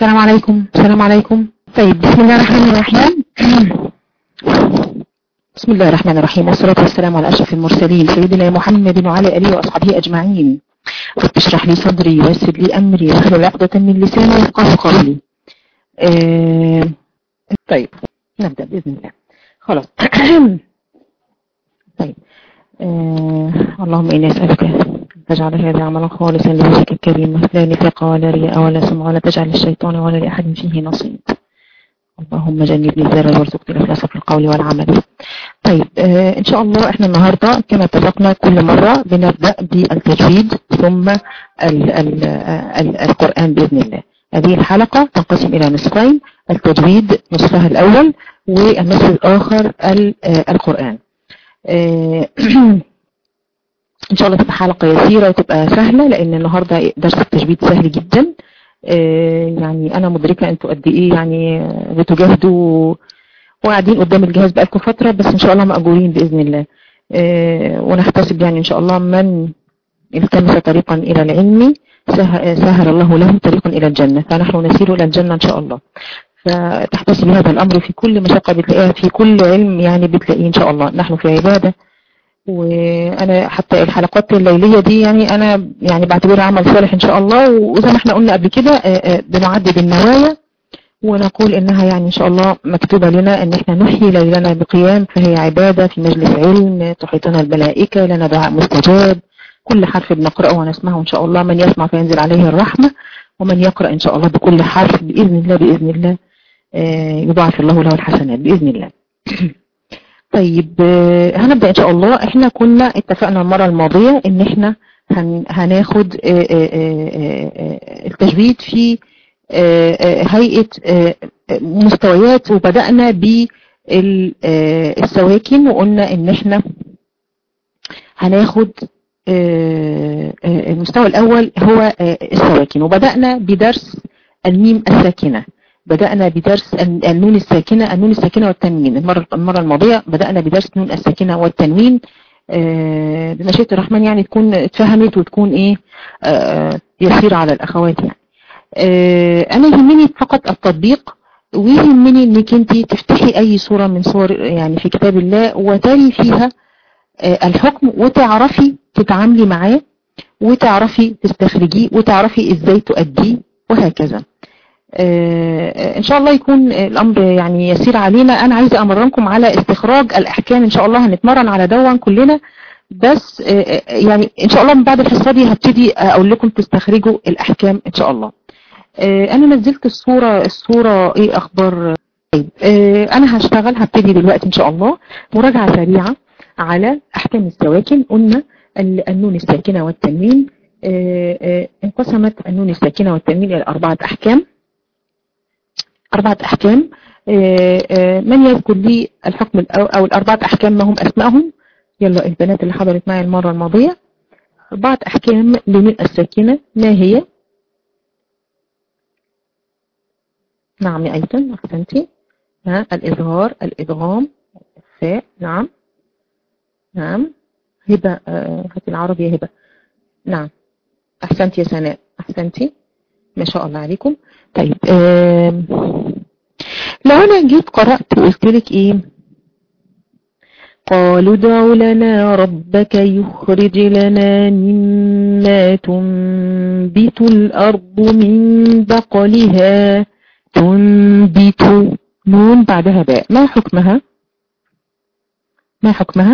السلام عليكم السلام عليكم طيب بسم الله الرحمن الرحيم بسم الله الرحمن الرحيم والصلاة والسلام على أشرف المرسلين سيدنا محمد وعلى آله وأصحابه أجمعين رب اشرح لي صدري ويسر لي أمري واحلل عقدة من لساني يفقهوا قولي آه طيب نبدأ بإذن الله خلاص طيب آه اللهم إني أسألك تجعل هذا عملا خالصا لوجهك الكريم لا نفاق ولا رياء ولا سمع ولا تجعل الشيطان ولا لأحد فيه نصيب اللهم جنبني الزر وارزقني الإخلاص في القول والعمل طيب آه إن شاء الله إحنا النهاردة كما اتفقنا كل مرة بنبدأ بالتجويد ثم ال ال ال القرآن بإذن الله هذه الحلقة تنقسم إلى نصفين التجويد نصفها الأول والنصف الآخر القرآن آه ان شاء الله تبقى حلقة يسيرة وتبقى سهلة لان النهاردة درس التجويد سهل جدا آه يعني انا مدركة انتوا قد ايه يعني بتجاهدوا وقاعدين قدام الجهاز بقالكم فترة بس ان شاء الله مأجورين بإذن الله آه ونحتسب يعني ان شاء الله من التمس طريقا الى العلم سهل الله له طريقا الى الجنة فنحن نسير الى الجنة ان شاء الله فتحتسب هذا الامر في كل مشقة بتلاقيها في كل علم يعني بتلاقيه ان شاء الله نحن في عبادة وانا حتى الحلقات الليلية دي يعني انا يعني بعتبرها عمل صالح ان شاء الله وزي ما احنا قلنا قبل كده بنعدد النوايا ونقول انها يعني ان شاء الله مكتوبة لنا ان احنا نحيي ليلنا بقيام فهي عبادة في مجلس علم تحيطنا الملائكة لنا دعاء مستجاب كل حرف بنقرأه ونسمعه ان شاء الله من يسمع فينزل عليه الرحمة ومن يقرأ ان شاء الله بكل حرف بإذن الله بإذن الله يضاعف الله له الحسنات بإذن الله طيب هنبدأ ان شاء الله احنا كنا اتفقنا المرة الماضية ان احنا هناخد التجويد في هيئة مستويات وبدأنا بالسواكن وقلنا ان احنا هناخد المستوى الاول هو السواكن وبدأنا بدرس الميم الساكنة بدأنا بدرس النون الساكنة النون الساكنة والتنوين المرة, المرة الماضية بدأنا بدرس النون الساكنة والتنوين بمشيئة الرحمن يعني تكون اتفهمت وتكون ايه يسير على الأخوات يعني أنا يهمني فقط التطبيق ويهمني انك انت تفتحي اي صورة من صور يعني في كتاب الله وتري فيها الحكم وتعرفي تتعاملي معاه وتعرفي تستخرجيه وتعرفي ازاي تؤديه وهكذا آه ان شاء الله يكون الامر يعني يسير علينا انا عايزه امرنكم على استخراج الاحكام ان شاء الله هنتمرن على دون كلنا بس آه يعني ان شاء الله من بعد الحصه دي هبتدي اقول لكم تستخرجوا الاحكام ان شاء الله آه انا نزلت الصوره الصوره ايه اخبار طيب انا هشتغل هبتدي دلوقتي ان شاء الله مراجعه سريعه على احكام السواكن قلنا النون الساكنه والتنوين انقسمت النون الساكنه والتنوين الى اربعه احكام أربعة أحكام من يذكر لي الحكم أو الأربعة أحكام ما هم أسمائهم يلا البنات اللي حضرت معي المرة الماضية أربعة أحكام لمن الساكنة ما هي نعم يا أيضا أحسنتي الإظهار الإدغام الإخفاء نعم نعم هبة هاتي العربي يا هبة نعم أحسنتي يا سناء أحسنتي ما شاء الله عليكم طيب لو انا جيت قرأت وقلت لك ايه قالوا ادع لنا ربك يخرج لنا مما تنبت الأرض من بقلها تنبت نون بعدها باء ما حكمها ما حكمها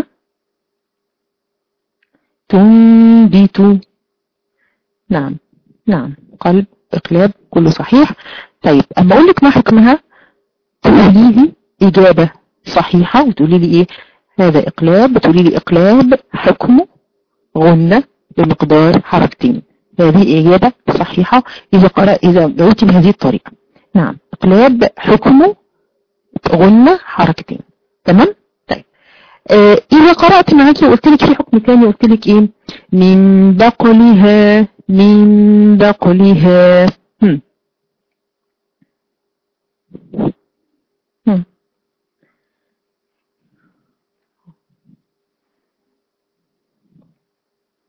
تنبت نعم نعم قلب اقلاب كله صحيح طيب اما اقول لك ما حكمها تقولي لي اجابة صحيحة وتقولي لي ايه هذا اقلاب بتقولي لي اقلاب حكمه غنة بمقدار حركتين هذه اجابة صحيحة اذا قرأ اذا جاوبتي بهذه الطريقة نعم اقلاب حكمه غنة حركتين تمام طيب آه اذا قرأت معاكي وقلت لك في حكم تاني قلت لك ايه من بقلها من بقلها هم. هم.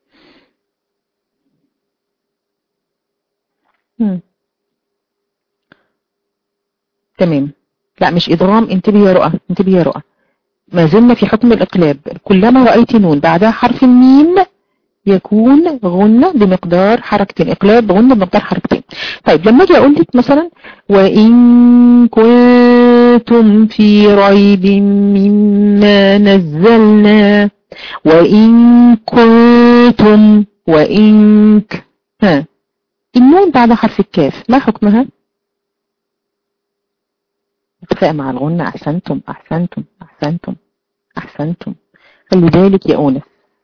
هم. تمام لا مش إدغام انتبه يا رؤى انتبه يا رؤى ما زلنا في حكم الإقلاب كلما رأيت نون بعدها حرف الميم يكون غنة بمقدار حركتين إقلاب غنة بمقدار حركتين طيب لما أجي أقول لك مثلا وإن كنتم في ريب مما نزلنا وإن كنتم وإن ها النون بعد حرف الكاف ما حكمها اتفاق مع الغنة أحسنتم أحسنتم أحسنتم أحسنتم خلي بالك يا أونس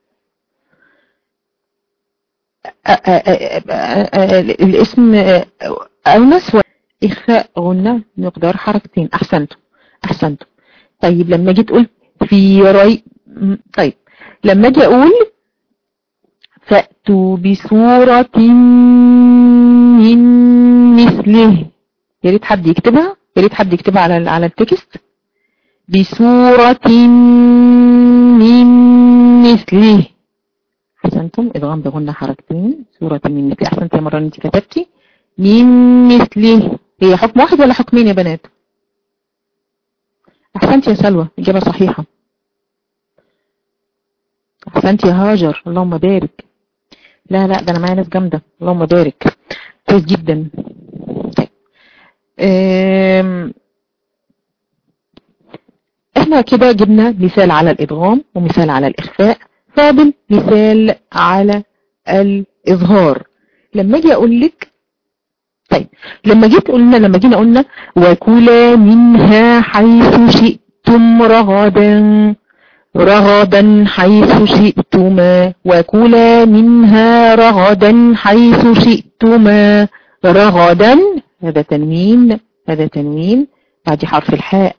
الاسم أونس إخفاء غنة مقدار حركتين أحسنتم أحسنتم طيب لما جيت قلت في ري طيب لما اجي اقول فأتوا بصورة من مثله يا ريت حد يكتبها يا ريت حد يكتبها على على التكست بصورة من مثله احسنتم ادغام بغنى حركتين صورة من مثله احسنت يا مرة انت كتبتي من مثله هي حكم واحد ولا حكمين يا بنات احسنت يا سلوى اجابة صحيحة احسنت يا هاجر اللهم بارك لا لا ده انا معايا ناس جامده اللهم بارك كويس جدا احنا كده جبنا مثال على الادغام ومثال على الاخفاء فاضل مثال على الاظهار لما اجي اقول لك طيب لما جيت قلنا لما جينا قلنا وكلا منها حيث شئتم رغدا رغدا حيث شئتما وكلا منها رغدا حيث شئتما رغدا هذا تنوين هذا تنوين بعد حرف الحاء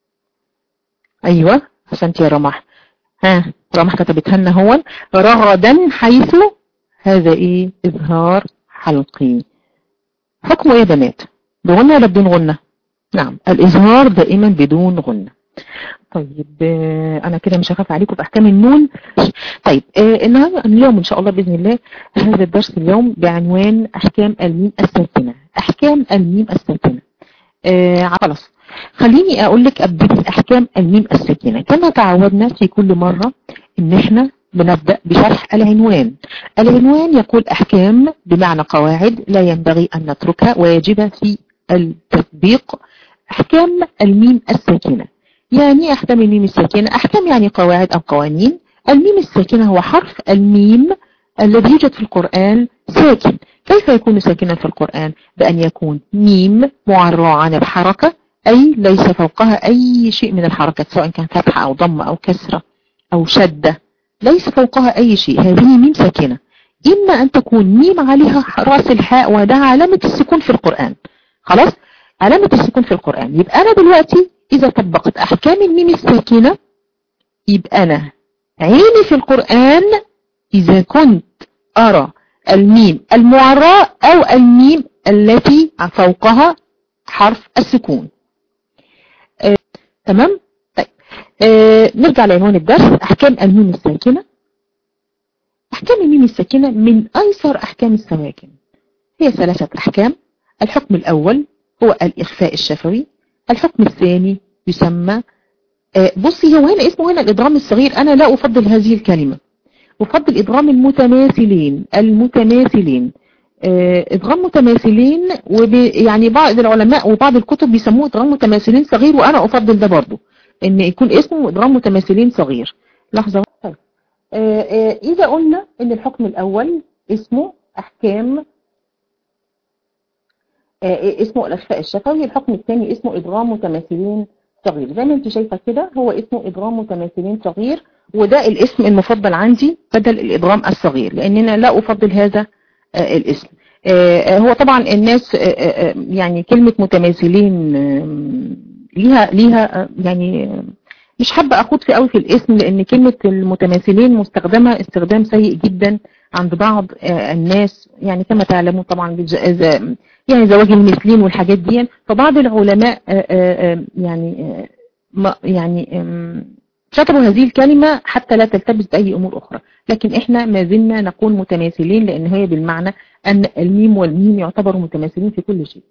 ايوه حسنت يا رمح ها رمح كتبتها لنا هو رغدا حيث هذا ايه اظهار حلقي حكمه ايه يا بنات بغنى ولا بدون غنى نعم الاظهار دائما بدون غنى طيب انا كده مش هخاف عليكم باحكام النون طيب النهارده اليوم ان شاء الله باذن الله هذا الدرس اليوم بعنوان احكام الميم الساكنه احكام الميم الساكنه آه خلاص خليني اقول لك ابتدي احكام الميم الساكنه كما تعودنا في كل مره ان احنا بنبدا بشرح العنوان العنوان يقول احكام بمعنى قواعد لا ينبغي ان نتركها ويجب في التطبيق احكام الميم الساكنه يعني أحكام الميم الساكنة أحكام يعني قواعد أو قوانين الميم الساكنة هو حرف الميم الذي يوجد في القرآن ساكن كيف يكون ساكنا في القرآن بأن يكون ميم معرى عن الحركة أي ليس فوقها أي شيء من الحركة سواء كان فتحة أو ضمة أو كسرة أو شدة ليس فوقها أي شيء هذه ميم ساكنة إما أن تكون ميم عليها رأس الحاء وده علامة السكون في القرآن خلاص علامة السكون في القرآن يبقى أنا دلوقتي إذا طبقت أحكام الميم الساكنة يبقى أنا عيني في القرآن إذا كنت أرى الميم المعراء أو الميم التي فوقها حرف السكون آه، تمام طيب آه، نرجع لعنوان الدرس أحكام الميم الساكنة أحكام الميم الساكنة من أيسر أحكام السواكن هي ثلاثة أحكام الحكم الأول هو الإخفاء الشفوي الحكم الثاني يسمى آه، بصي هو هنا اسمه هنا الإدغام الصغير أنا لا أفضل هذه الكلمة أفضل إدغام المتماثلين المتماثلين آه، إدغام متماثلين وب... يعني بعض العلماء وبعض الكتب بيسموه إدغام متماثلين صغير وأنا أفضل ده برضو إن يكون اسمه إدغام متماثلين صغير لحظة طيب. آه، آه، إذا قلنا إن الحكم الأول اسمه أحكام اسمه الأشفاء الشفوي الحكم الثاني اسمه إدغام متماثلين صغير زي ما انت شايفة كده هو اسمه إدغام متماثلين صغير وده الاسم المفضل عندي بدل الإدغام الصغير لأننا لا أفضل هذا الاسم هو طبعا الناس يعني كلمة متماثلين ليها ليها يعني مش حابة أخوض في قوي في الاسم لأن كلمة المتماثلين مستخدمة استخدام سيء جدا عند بعض الناس يعني كما تعلمون طبعا يعني زواج المثلين والحاجات دي فبعض العلماء يعني يعني كتبوا هذه الكلمة حتى لا تلتبس بأي أمور أخرى لكن إحنا ما زلنا نقول متماثلين لأن هي بالمعنى أن الميم والميم يعتبروا متماثلين في كل شيء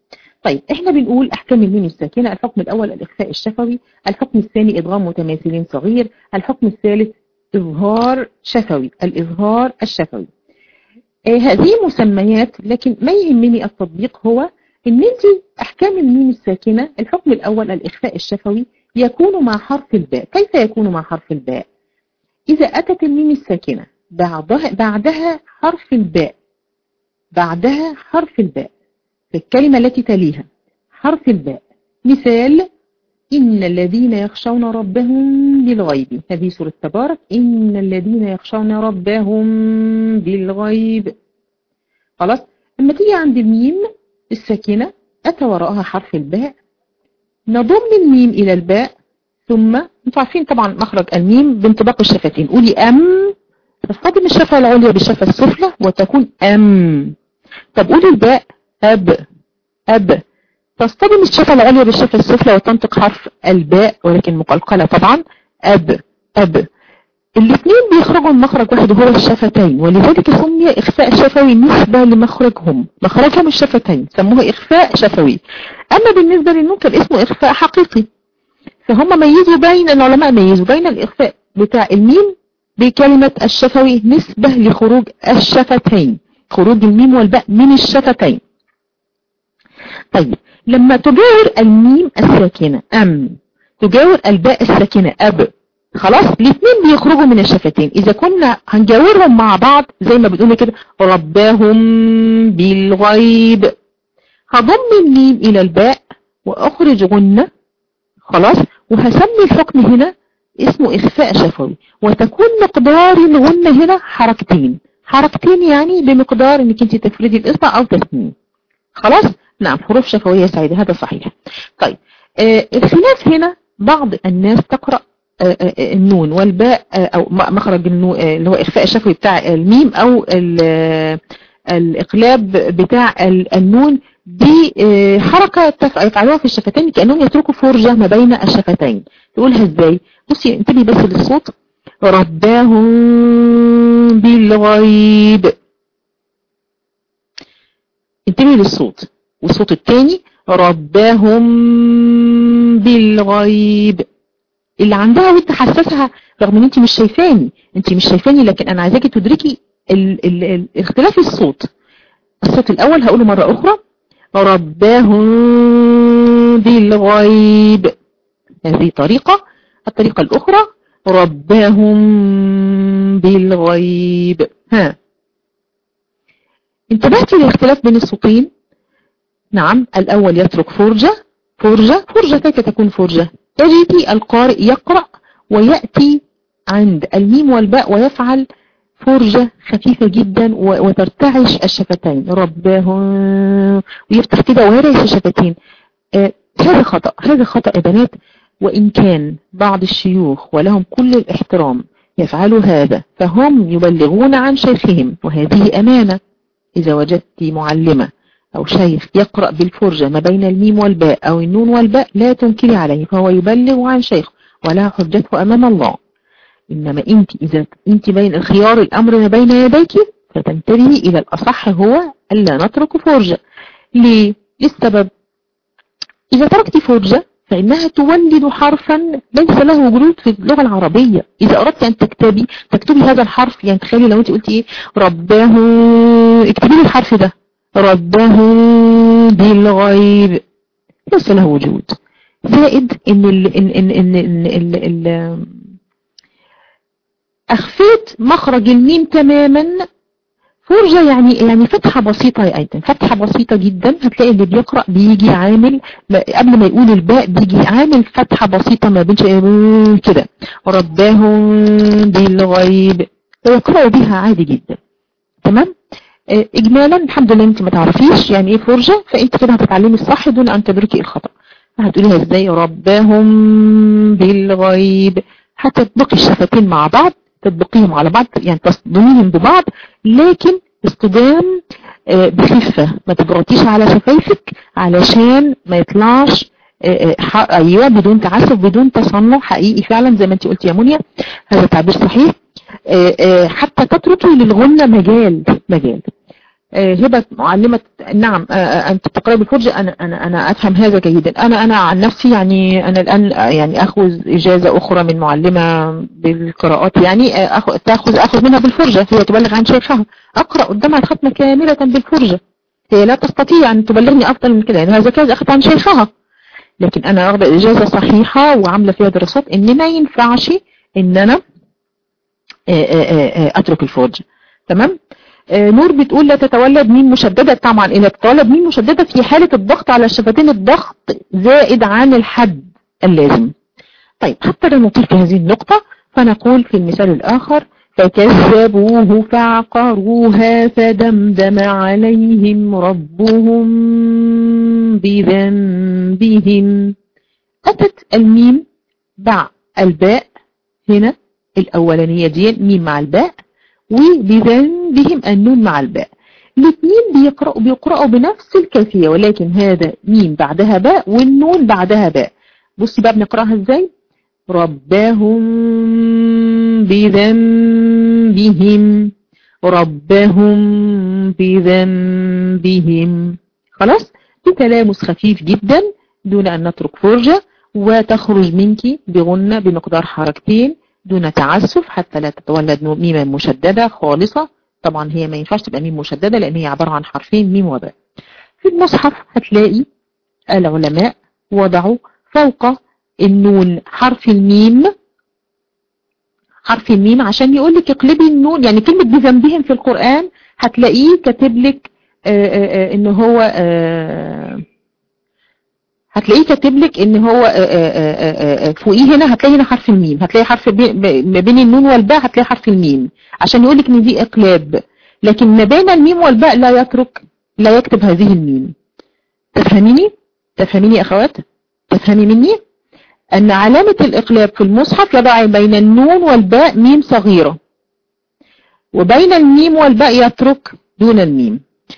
طيب احنا بنقول احكام الميم الساكنة الحكم الاول الاخفاء الشفوي الحكم الثاني ادغام متماثلين صغير الحكم الثالث اظهار شفوي الاظهار الشفوي آه هذه مسميات لكن ما يهمني التطبيق هو ان انت احكام الميم الساكنة الحكم الاول الاخفاء الشفوي يكون مع حرف الباء كيف يكون مع حرف الباء اذا اتت الميم الساكنة بعدها, بعدها حرف الباء بعدها حرف الباء في الكلمة التي تليها حرف الباء مثال إن الذين يخشون ربهم بالغيب هذه سورة تبارك إن الذين يخشون ربهم بالغيب خلاص لما تيجي عند الميم الساكنة أتى وراءها حرف الباء نضم الميم إلى الباء ثم انتوا عارفين طبعا مخرج الميم بانطباق الشفتين قولي أم تصطدم الشفة العليا بالشفة السفلى وتكون أم طب قولي الباء أب أب تصطدم الشفة العليا بالشفة السفلى وتنطق حرف الباء ولكن مقلقلة طبعا أب أب الاثنين بيخرجوا من مخرج واحد وهو الشفتين ولذلك سمي إخفاء شفوي نسبة لمخرجهم مخرجهم الشفتين سموه إخفاء شفوي أما بالنسبة للنون كان اسمه إخفاء حقيقي فهم ميزوا بين العلماء ميزوا بين الإخفاء بتاع الميم بكلمة الشفوي نسبة لخروج الشفتين خروج الميم والباء من الشفتين طيب لما تجاور الميم الساكنة أم تجاور الباء الساكنة أب خلاص الاثنين بيخرجوا من الشفتين إذا كنا هنجاورهم مع بعض زي ما بتقولي كده رباهم بالغيب هضم الميم إلى الباء وأخرج غنة خلاص وهسمي الحكم هنا اسمه إخفاء شفوي وتكون مقدار الغنة هنا حركتين حركتين يعني بمقدار انك انت تفردي الإصبع أو تسنين خلاص نعم حروف شفوية سعيدة هذا صحيح طيب آه الخلاف هنا بعض الناس تقرأ آه آه النون والباء أو مخرج النون اللي هو إخفاء الشفوي بتاع الميم أو الإقلاب بتاع النون دي حركة يفعلوها في الشفتين كأنهم يتركوا فرجة ما بين الشفتين تقولها ازاي بصي انتبهي بس للصوت رباهم بالغيب انتبهي للصوت والصوت الثاني رباهم بالغيب اللي عندها ود حساسها رغم ان انت مش شايفاني انت مش شايفاني لكن انا عايزاكي تدركي ال ال ال اختلاف الصوت الصوت الاول هقوله مرة اخرى رباهم بالغيب هذه طريقة الطريقة الاخرى رباهم بالغيب ها انتبهتي للاختلاف بين الصوتين نعم الأول يترك فرجة فرجة فرجة كيف تكون فرجة تجدي القارئ يقرأ ويأتي عند الميم والباء ويفعل فرجة خفيفة جدا وترتعش الشفتين ربهم ويفتح كده ويرعش الشفتين آه هذا خطأ هذا خطأ يا بنات وإن كان بعض الشيوخ ولهم كل الاحترام يفعلوا هذا فهم يبلغون عن شيخهم وهذه أمانة إذا وجدت معلمة أو شيخ يقرأ بالفرجة ما بين الميم والباء أو النون والباء لا تنكري عليه فهو يبلغ عن شيخ ولا حجته أمام الله إنما أنت إذا أنت بين الخيار الأمر ما بين يديك فتنتبهي إلى الأصح هو ألا نترك فرجة ليه؟ للسبب إذا تركت فرجة فإنها تولد حرفا ليس له وجود في اللغة العربية إذا أردت أن تكتبي تكتبي هذا الحرف يعني تخيلي لو أنت قلتي إيه رباه اكتبي لي الحرف ده ربه بالغيب ليس له وجود زائد ان ال ان ان ان, إن, إن, إن, إن اخفيت مخرج الميم تماما فرجة يعني يعني فتحة بسيطة يا ايتم فتحة بسيطة جدا هتلاقي اللي بيقرأ بيجي عامل قبل ما يقول الباء بيجي عامل فتحة بسيطة ما بين كده رباهم بالغيب ويقرأوا بها عادي جدا تمام اجمالا الحمد لله انت ما تعرفيش يعني ايه فرجة فانت كده هتتعلمي الصح دون ان تدركي الخطأ هتقوليها ازاي ربهم بالغيب هتطبقي الشفتين مع بعض تطبقيهم على بعض يعني تصدميهم ببعض لكن اصطدام بخفة ما تضغطيش على شفايفك علشان ما يطلعش ايوه بدون تعسف بدون تصنع حقيقي فعلا زي ما انت قلتي يا منيا هذا تعبير صحيح حتى تتركي للغنة مجال مجال هبة معلمة نعم أنت تقرأ بالفرجة أنا, أنا, أنا أفهم هذا جيدا أنا, أنا عن نفسي يعني أنا الآن يعني أخذ إجازة أخرى من معلمة بالقراءات يعني أخذ تأخذ أخذ منها بالفرجة هي تبلغ عن شيخها أقرأ قدامها الختمة كاملة بالفرجة هي لا تستطيع أن تبلغني أفضل من كده يعني هذا كذا أخذ عن شيخها لكن أنا أخذ إجازة صحيحة وعاملة فيها دراسات إن ما ينفعش إن أنا أترك الفرجة تمام نور بتقول لا تتولد ميم مشددة طبعا إذا تتولد ميم مشددة في حالة الضغط على الشفتين الضغط زائد عن الحد اللازم طيب حتى لا نطيل في هذه النقطة فنقول في المثال الآخر فكذبوه فعقروها فدمدم عليهم ربهم بذنبهم أتت الميم مع الباء هنا الأولانية دي ميم مع الباء وبذنبهم النون مع الباء الاثنين بيقرأوا بيقرأوا بنفس الكيفية ولكن هذا ميم بعدها باء والنون بعدها باء بصي بقى بنقرأها ازاي ربهم بذنبهم ربهم بذنبهم خلاص بتلامس خفيف جدا دون أن نترك فرجة وتخرج منك بغنة بمقدار حركتين دون تعسف حتى لا تتولد ميما مشددة خالصة طبعا هي ما ينفعش تبقى ميم مشددة لأن هي عبارة عن حرفين ميم وباء في المصحف هتلاقي العلماء وضعوا فوق النون حرف الميم حرف الميم عشان يقول لك اقلبي النون يعني كلمة بذنبهم في القرآن هتلاقيه كاتب لك ان هو هتلاقيه كاتب لك ان هو فوقيه هنا هتلاقي هنا حرف الميم هتلاقي حرف ما بين النون والباء هتلاقي حرف الميم عشان يقول لك ان دي اقلاب لكن ما بين الميم والباء لا يترك لا يكتب هذه الميم تفهميني تفهميني يا اخوات تفهمي مني ان علامة الاقلاب في المصحف يضع بين النون والباء ميم صغيرة وبين الميم والباء يترك دون الميم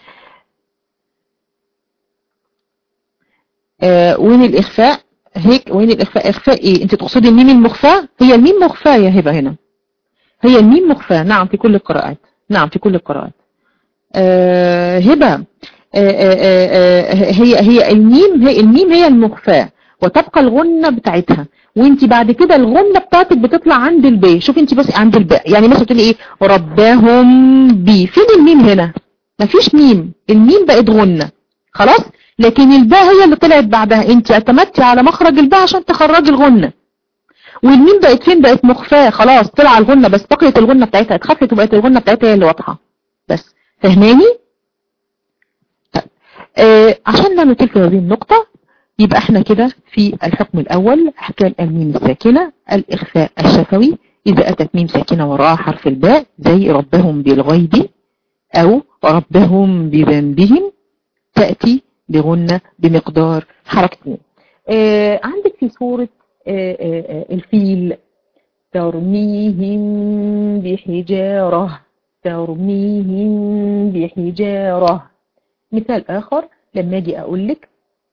آه وين الإخفاء هيك وين الإخفاء إخفاء إيه أنت تقصدي الميم المخفاة هي الميم مخفاة يا هبة هنا هي الميم مخفاة نعم في كل القراءات نعم في كل القراءات آه هبة آه آه هي هي الميم هي الميم هي المخفاة وتبقى الغنة بتاعتها وانت بعد كده الغنة بتاعتك بتطلع عند الباء شوفي انت بس عند الباء يعني مثلا تقولي ايه ربهم بي فين الميم هنا مفيش ميم الميم بقت غنة خلاص لكن الباء هي اللي طلعت بعدها انت اعتمدتي على مخرج الباء عشان تخرجي الغنة والميم بقت فين بقت مخفاة خلاص طلع الغنة بس بقيت الغنة بتاعتها اتخفت وبقت الغنة بتاعتها هي اللي واضحة بس فهماني طيب آه عشان لا نطيل في هذه النقطة يبقى احنا كده في الحكم الأول أحكام الميم الساكنة الإخفاء الشفوي إذا أتت ميم ساكنة وراء حرف الباء زي ربهم بالغيب أو ربهم بذنبهم تأتي بغنة بمقدار حركتين آه عندك في سورة آه آه الفيل ترميهم بحجارة ترميهم بحجارة مثال آخر لما أجي أقول لك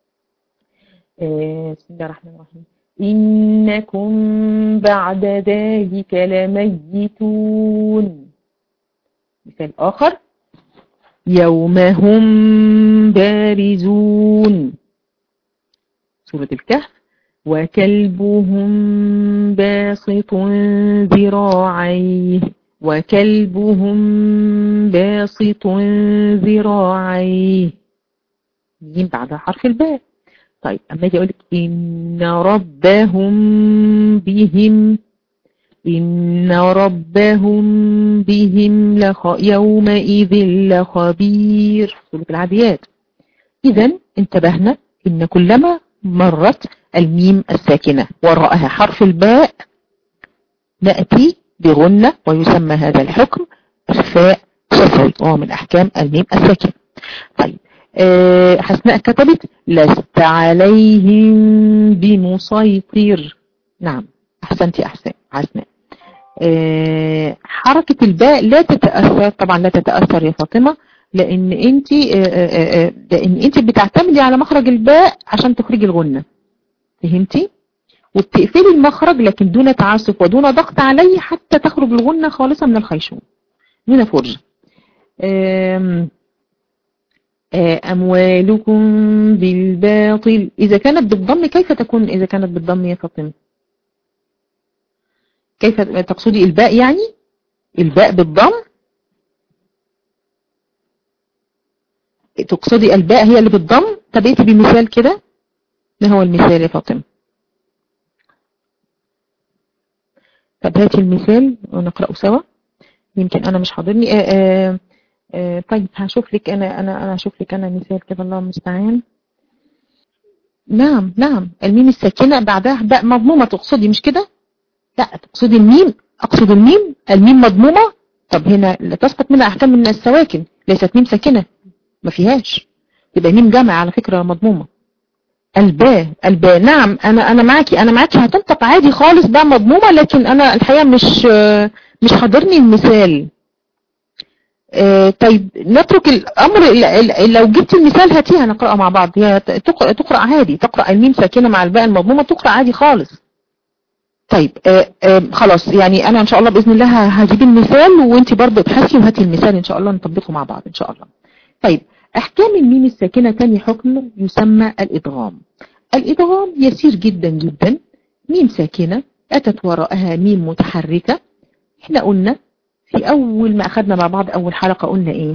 بسم الله الرحمن الرحيم إنكم بعد ذلك لميتون مثال آخر يوم هم بارزون سورة الكهف وكلبهم باسط ذراعيه وكلبهم باسط ذراعيه مين بعد حرف الباء طيب اما اجي اقول لك ان ربهم بهم ان ربهم بهم لخ يومئذ لخبير سوره العاديات اذا انتبهنا ان كلما مرت الميم الساكنه وراءها حرف الباء ناتي بغنه ويسمى هذا الحكم اخفاء شفوي وهو من احكام الميم الساكنه طيب أه حسناء كتبت لست عليهم بمسيطر نعم احسنت يا احسن حسناء أه حركة الباء لا تتأثر طبعا لا تتأثر يا فاطمة لان انت أه لان انت بتعتمدي على مخرج الباء عشان تخرجي الغنة فهمتي وبتقفلي المخرج لكن دون تعسف ودون ضغط عليه حتى تخرج الغنة خالصة من الخيشوم دون فرجة أموالكم بالباطل إذا كانت بالضم كيف تكون إذا كانت بالضم يا فاطمة كيف تقصدي الباء يعني الباء بالضم تقصدي الباء هي اللي بالضم طب ائتي بمثال كده ما هو المثال يا فاطمة طب هاتي المثال ونقرأه سوا يمكن أنا مش حاضرني آآ آآ آآ طيب هشوف لك أنا أنا أنا هشوف لك أنا مثال كده الله المستعان نعم نعم الميم الساكنة بعدها باء مضمومة تقصدي مش كده لا تقصدي الميم أقصد الميم الميم مضمومة طب هنا لا تسقط منها أحكام من السواكن ليست ميم ساكنة ما فيهاش يبقى ميم جمع على فكرة مضمومة الباء الباء نعم انا انا معاكي انا معاكي هتنطق عادي خالص بقى مضمومه لكن انا الحقيقه مش مش حاضرني المثال آه طيب نترك الامر لو جبت المثال هاتيها نقراها مع بعض هي تقرا تقرا عادي تقرا الميم ساكنه مع الباء المضمومه تقرا عادي خالص طيب آه آه خلاص يعني انا ان شاء الله باذن الله هجيب المثال وانت برضه ابحثي وهاتي المثال ان شاء الله نطبقه مع بعض ان شاء الله طيب احكام الميم الساكنة تاني حكم يسمى الادغام الادغام يسير جدا جدا ميم ساكنة اتت وراءها ميم متحركة احنا قلنا في اول ما اخذنا مع بعض اول حلقة قلنا ايه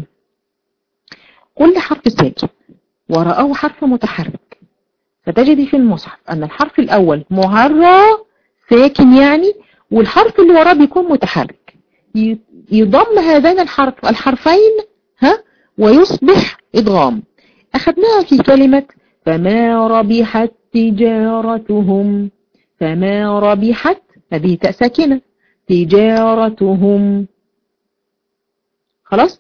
كل حرف ساكن وراءه حرف متحرك فتجدي في المصحف ان الحرف الاول مهرى ساكن يعني والحرف اللي وراه بيكون متحرك يضم هذين الحرف الحرفين ها ويصبح إدغام أخذناها في كلمة فما ربحت تجارتهم فما ربحت هذه تاء ساكنة تجارتهم خلاص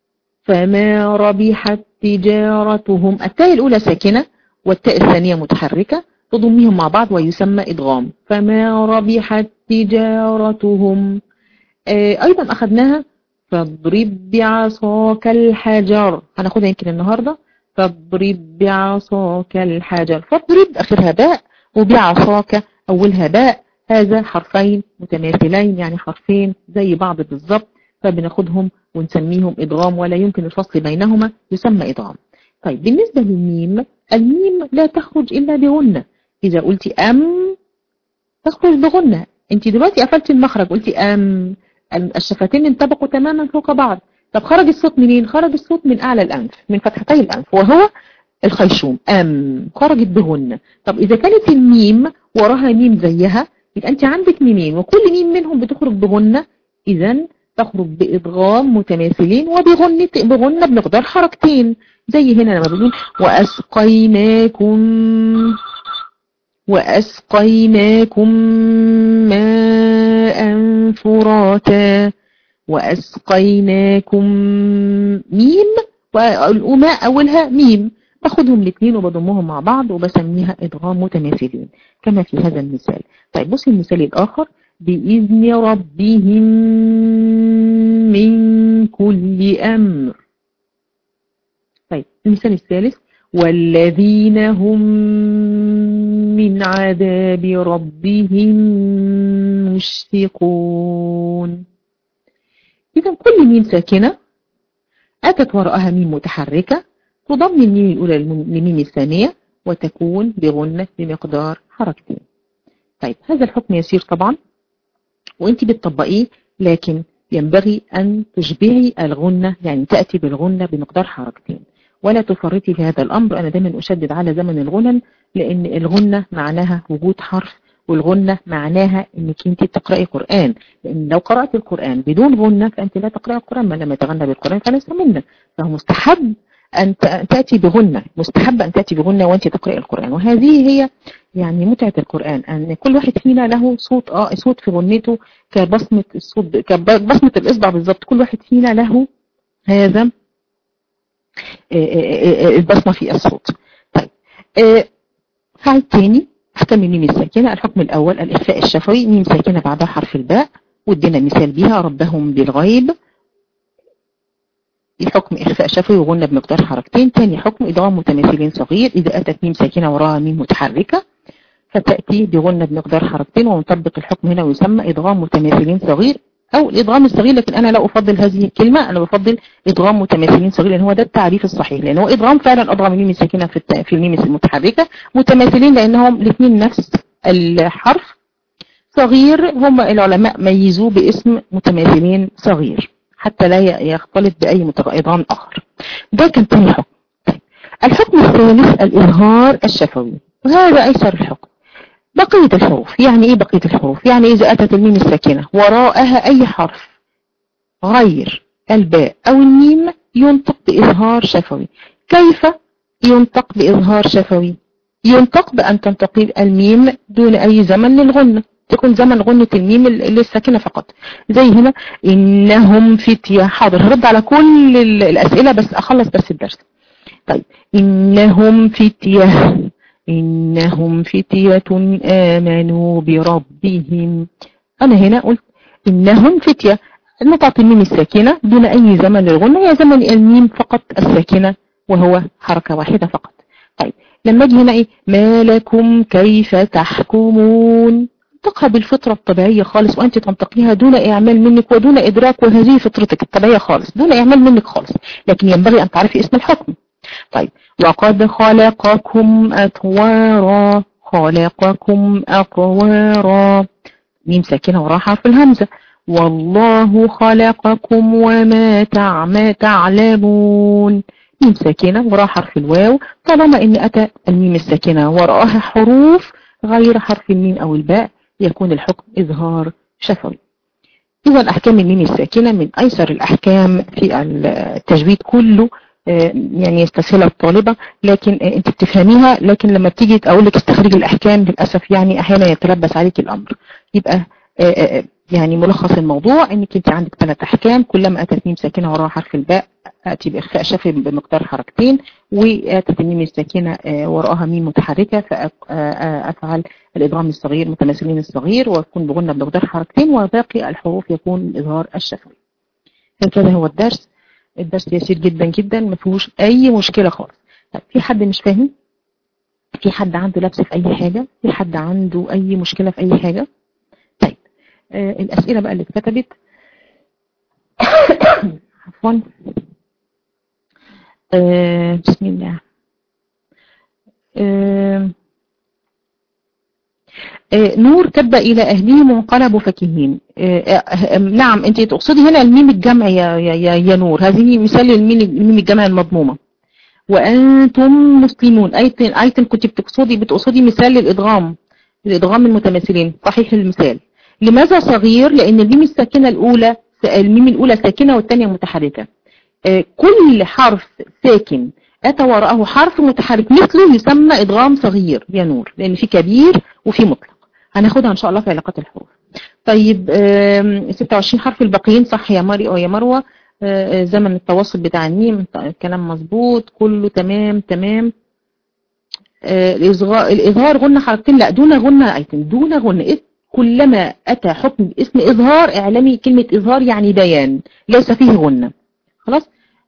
فما ربحت تجارتهم التاء الأولى ساكنة والتاء الثانية متحركة تضمهم مع بعض ويسمى إدغام فما ربحت تجارتهم آه أيضا أخذناها فاضرب بعصاك الحجر هناخدها يمكن النهاردة فاضرب بعصاك الحجر فاضرب اخرها باء وبعصاك اولها باء هذا حرفين متماثلين يعني حرفين زي بعض بالظبط فبناخدهم ونسميهم ادغام ولا يمكن الفصل بينهما يسمى ادغام طيب بالنسبة للميم الميم لا تخرج الا بغنة اذا قلتي ام تخرج بغنة انت دلوقتي قفلتي المخرج قلتي ام الشفتين انطبقوا تماما فوق بعض طب خرج الصوت منين خرج الصوت من اعلى الانف من فتحتي الانف وهو الخيشوم ام خرجت بهن طب اذا كانت الميم وراها ميم زيها يبقى انت عندك ميمين وكل ميم منهم بتخرج بغنة اذا تخرج بادغام متماثلين وبغنة بغنة بمقدار حركتين زي هنا لما بنقول واسقيناكم وأسقيناكم ماء فراتا وأسقيناكم ميم والأماء أولها ميم باخدهم الاثنين وبضمهم مع بعض وبسميها إدغام متماثلين كما في هذا المثال طيب بصي المثال الآخر بإذن ربهم من كل أمر طيب المثال الثالث والذين هم من عذاب ربهم مشفقون إذا كل ميم ساكنة أتت وراءها ميم متحركة تضم الميم الأولى للميم الثانية وتكون بغنة بمقدار حركتين طيب هذا الحكم يسير طبعا وانت بتطبقيه لكن ينبغي أن تشبعي الغنة يعني تأتي بالغنة بمقدار حركتين ولا تفرطي في هذا الأمر أنا دايما أشدد على زمن الغنن لأن الغنة معناها وجود حرف والغنة معناها أنك أنت تقرأي قرآن لأن لو قرأت القرآن بدون غنة فأنت لا تقرأي القرآن ما لم يتغنى بالقرآن فليس منا فهو مستحب أن تأتي بغنة مستحب أن تأتي بغنة وأنت تقرأي القرآن وهذه هي يعني متعة القرآن أن كل واحد فينا له صوت آه صوت في غنته كبصمة الصوت كبصمة الإصبع بالظبط كل واحد فينا له هذا البصمة في الصوت طيب هعيد تاني احكام الميم الساكنة الحكم الأول الإخفاء الشفوي ميم ساكنة بعدها حرف الباء وادينا مثال بيها ربهم بالغيب الحكم إخفاء شفوي وغنى بمقدار حركتين تاني حكم إدغام متماثلين صغير إذا أتت ميم ساكنة وراها ميم متحركة فتأتي بغنى بمقدار حركتين ونطبق الحكم هنا ويسمى إدغام متماثلين صغير او الادغام الصغير لكن انا لا افضل هذه الكلمة انا بفضل ادغام متماثلين صغير لان هو ده التعريف الصحيح لان هو ادغام فعلا ادغم الميم الساكنة في الت... في الميم المتحركة متماثلين لانهم الاثنين نفس الحرف صغير هم العلماء ميزوه باسم متماثلين صغير حتى لا يختلط بأي متغيران آخر ده كان تاني حكم الحكم الثالث الإظهار الشفوي وهذا أيسر الحكم بقية الحروف يعني إيه بقية الحروف يعني إذا أتت الميم الساكنة وراءها أي حرف غير الباء أو الميم ينطق بإظهار شفوي كيف ينطق بإظهار شفوي ينطق بأن تنتقي الميم دون أي زمن للغنة تكون زمن غنة الميم للساكنة فقط زي هنا إنهم فتية حاضر هرد على كل الأسئلة بس أخلص بس الدرس طيب إنهم فتية إنهم فتية آمنوا بربهم أنا هنا قلت إنهم فتية نطعت الميم الساكنة دون أي زمن للغنة هي زمن الميم فقط الساكنة وهو حركة واحدة فقط طيب لما اجي هنا ايه ما لكم كيف تحكمون تنطقها بالفطرة الطبيعية خالص وأنت تنطقيها دون إعمال منك ودون إدراك وهذه فطرتك الطبيعية خالص دون إعمال منك خالص لكن ينبغي أن تعرفي اسم الحكم طيب وقد خلقكم أطوارا خلقكم أطوارا ميم ساكنة وراها حرف الهمزة والله خلقكم وما تعمى تعلمون ميم ساكنة وراها حرف الواو طالما إن أتى الميم الساكنة وراءها حروف غير حرف الميم أو الباء يكون الحكم إظهار شفوي إذا أحكام الميم الساكنة من أيسر الأحكام في التجويد كله يعني يستسهلها الطالبة لكن انت بتفهميها لكن لما بتيجي اقول لك استخرج الاحكام للاسف يعني احيانا يتلبس عليك الامر يبقى يعني ملخص الموضوع انك انت عندك ثلاث احكام كلما اتت ميم ساكنه وراها حرف الباء اتي باخفاء شفوي بمقدار حركتين واتت الميم الساكنه وراءها ميم متحركه فافعل الادغام الصغير متماثلين الصغير ويكون بغنى بمقدار حركتين وباقي الحروف يكون الاظهار الشفوي هكذا هو الدرس الدرس يسير جدا جدا ما فيهوش اي مشكله خالص طيب في حد مش فاهم في حد عنده لبس في اي حاجه في حد عنده اي مشكله في اي حاجه طيب آه الاسئله بقى اللي اتكتبت عفوا آه بسم الله آه نور تبدأ إلى أهلهم وانقلبوا فكهين نعم أنت تقصدي هنا الميم الجمع يا, يا, يا نور هذه مثال الميم الجمع المضمومة وأنتم مسلمون أيتم, أيتم كنت بتقصدي بتقصدي مثال للإدغام الإدغام المتماثلين صحيح المثال لماذا صغير لأن الميم الساكنة الأولى الميم الأولى ساكنة والثانية متحركة كل حرف ساكن أتى وراءه حرف متحرك مثله يسمى إدغام صغير يا نور لأن في كبير وفي مطلق هناخدها إن شاء الله في علاقات الحروف طيب 26 حرف الباقيين صح يا مري أو يا مروة زمن التواصل بتاع الميم الكلام مظبوط كله تمام تمام الإظهار غنى حركتين لا دون غنى أيتم دون غنى كلما أتى حكم باسم إظهار اعلمي كلمة إظهار يعني بيان ليس فيه غنى خلاص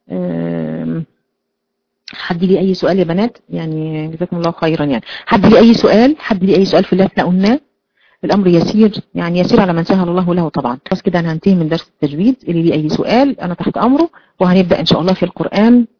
حد لي اي سؤال يا بنات يعني جزاكم الله خيرا يعني حد لي اي سؤال حد لي اي سؤال في اللي احنا قلناه الامر يسير يعني يسير على من سهل الله له طبعا بس كده انا هنتهي من درس التجويد اللي لي اي سؤال انا تحت امره وهنبدا ان شاء الله في القران